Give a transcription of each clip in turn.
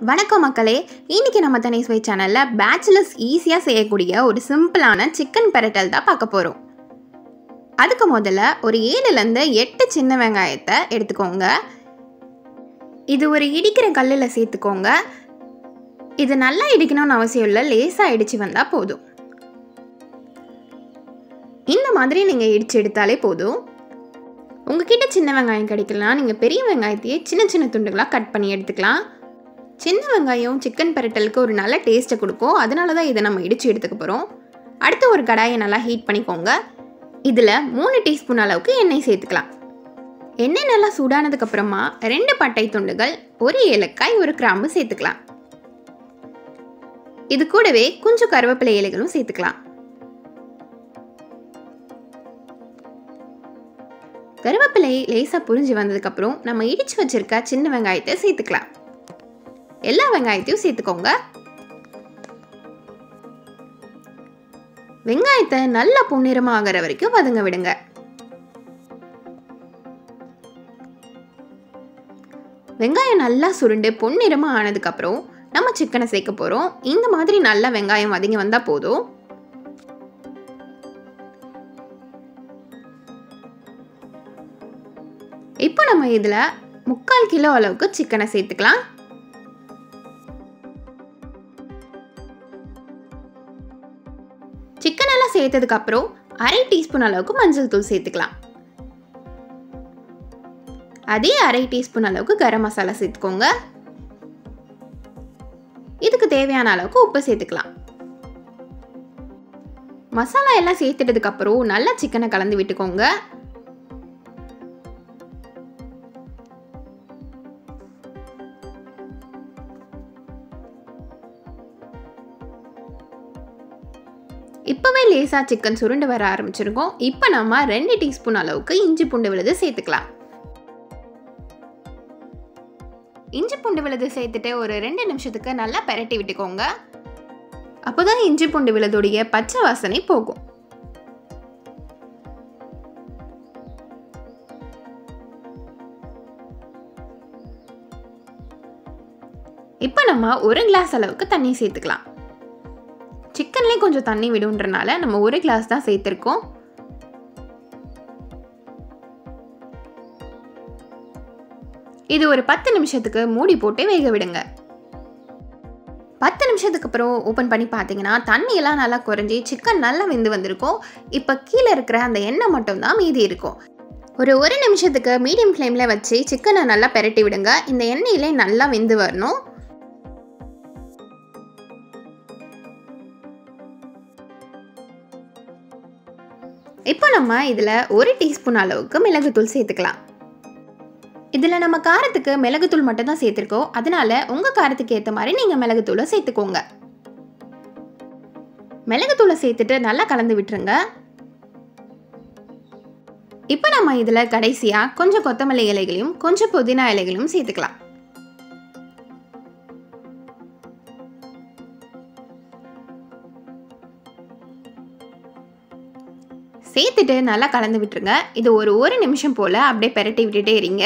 வணக்கம் மக்களே இன்னைக்கு நம்ம தனி சுவை சேனலில் பேச்சுலர்ஸ் ஈஸியாக செய்யக்கூடிய ஒரு சிம்பிளான சிக்கன் பெரட்டல் தான் பார்க்க போகிறோம் அதுக்கு முதல்ல ஒரு ஏழுலேருந்து எட்டு சின்ன வெங்காயத்தை எடுத்துக்கோங்க இது ஒரு இடிக்கிற கல்லில் சேர்த்துக்கோங்க இது நல்லா இடிக்கணும்னு அவசியம் இல்லை லேசாக இடித்து வந்தால் போதும் இந்த மாதிரி நீங்கள் இடித்து எடுத்தாலே போதும் உங்ககிட்ட சின்ன வெங்காயம் கிடைக்கலாம் நீங்கள் பெரிய வெங்காயத்தையே சின்ன சின்ன துண்டுகளாக கட் பண்ணி எடுத்துக்கலாம் சின்ன வெங்காயம் சிக்கன் பெரட்டலுக்கு ஒரு நல்ல டேஸ்ட்டை கொடுக்கும் அதனால தான் இதை நம்ம இடித்து எடுத்துக்க போகிறோம் அடுத்து ஒரு கடாயை நல்லா ஹீட் பண்ணிக்கோங்க இதில் மூணு டீஸ்பூன் அளவுக்கு எண்ணெய் சேர்த்துக்கலாம் எண்ணெய் நல்லா சூடானதுக்கு அப்புறமா ரெண்டு பட்டை துண்டுகள் ஒரு ஏலக்காய் ஒரு கிராம்பு சேர்த்துக்கலாம் இது கூடவே கொஞ்சம் கருவேப்பிலை இலைகளும் சேர்த்துக்கலாம் கருவேப்பிலை லேசாக புரிஞ்சு வந்ததுக்கப்புறம் நம்ம இடித்து வச்சிருக்க சின்ன வெங்காயத்தை சேர்த்துக்கலாம் எல்லா வெங்காயத்தையும் சேர்த்துக்கோங்க வெங்காயத்தை நல்லா பொன்னிறமாக ஆகிற வரைக்கும் வதங்க விடுங்க வெங்காயம் நல்லா சுருண்டு பொன்னிறமாக ஆனதுக்கப்புறம் நம்ம சிக்கனை சேர்க்க போகிறோம் இந்த மாதிரி நல்லா வெங்காயம் வதங்கி வந்தால் போதும் இப்போ நம்ம இதில் முக்கால் கிலோ அளவுக்கு சிக்கனை சேர்த்துக்கலாம் சிக்கன் எல்லாம் சேர்த்ததுக்கு அப்புறம் அரை டீஸ்பூன் அளவுக்கு மஞ்சள் தூள் சேர்த்துக்கலாம் அதே அரை டீஸ்பூன் அளவுக்கு கரம் மசாலா சேர்த்துக்கோங்க இதுக்கு தேவையான அளவுக்கு உப்பு சேர்த்துக்கலாம் மசாலா எல்லாம் சேர்த்துட்டதுக்கு அப்புறம் நல்லா சிக்கனை கலந்து விட்டுக்கோங்க இப்போவே லேசாக சிக்கன் சுருண்டு வர ஆரம்பிச்சிருக்கோம் இப்போ நம்ம ரெண்டு டீஸ்பூன் அளவுக்கு இஞ்சி பூண்டு விழுது சேர்த்துக்கலாம் இஞ்சி பூண்டு விழுது சேர்த்துட்டு ஒரு ரெண்டு நிமிஷத்துக்கு நல்லா பெரட்டி விட்டுக்கோங்க அப்போதான் இஞ்சி பூண்டு விழுதுடைய பச்சை வாசனை போகும் இப்போ நம்ம ஒரு கிளாஸ் அளவுக்கு தண்ணி சேர்த்துக்கலாம் சிக்கன்லேயும் கொஞ்சம் தண்ணி விடுன்றனால நம்ம ஒரு கிளாஸ் தான் சேர்த்துருக்கோம் இது ஒரு பத்து நிமிஷத்துக்கு மூடி போட்டு வேக விடுங்க பத்து நிமிஷத்துக்கு அப்புறம் ஓப்பன் பண்ணி பார்த்தீங்கன்னா தண்ணியெல்லாம் நல்லா குறைஞ்சி சிக்கன் நல்லா வெந்து வந்திருக்கும் இப்போ கீழே இருக்கிற அந்த எண்ணெய் மட்டும் தான் மீதி இருக்கும் ஒரு ஒரு நிமிஷத்துக்கு மீடியம் ஃப்ளேமில் வச்சு சிக்கனை நல்லா பெரட்டி விடுங்க இந்த எண்ணெயிலே நல்லா வெந்து வரணும் இப்போ நம்ம இதில் ஒரு டீஸ்பூன் அளவுக்கு மிளகுத்தூள் சேர்த்துக்கலாம் இதில் நம்ம காரத்துக்கு மிளகுத்தூள் மட்டும் தான் சேர்த்துருக்கோம் அதனால உங்கள் காரத்துக்கு ஏற்ற மாதிரி நீங்கள் மிளகுத்தூளை சேர்த்துக்கோங்க மிளகுத்தூளை சேர்த்துட்டு நல்லா கலந்து விட்டுருங்க இப்போ நம்ம இதில் கடைசியாக கொஞ்சம் கொத்தமல்லி இலைகளையும் கொஞ்சம் புதினா இலைகளையும் சேர்த்துக்கலாம் சேர்த்துட்டு நல்லா கலந்து விட்டுருங்க இது ஒரு ஒரு நிமிஷம் போல் அப்படியே பெரட்டி விட்டுட்டே இருங்க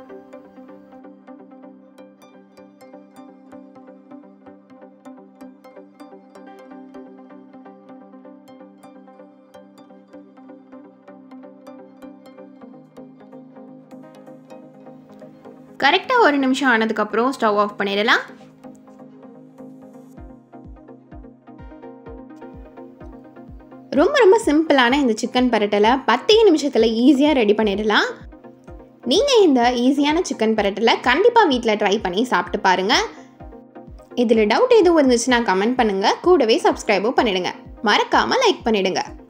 கரெக்டாக ஒரு நிமிஷம் ஆனதுக்கப்புறம் ஸ்டவ் ஆஃப் பண்ணிடலாம் ரொம்ப ரொம்ப சிம்பிளான இந்த சிக்கன் பரட்டலை பத்தே நிமிஷத்தில் ஈஸியாக ரெடி பண்ணிடலாம் நீங்கள் இந்த ஈஸியான சிக்கன் பரட்டலை கண்டிப்பாக வீட்டில் ட்ரை பண்ணி சாப்பிட்டு பாருங்கள் இதில் டவுட் எதுவும் இருந்துச்சுன்னா கமெண்ட் பண்ணுங்கள் கூடவே சப்ஸ்கிரைபும் பண்ணிடுங்க மறக்காமல் லைக் பண்ணிடுங்க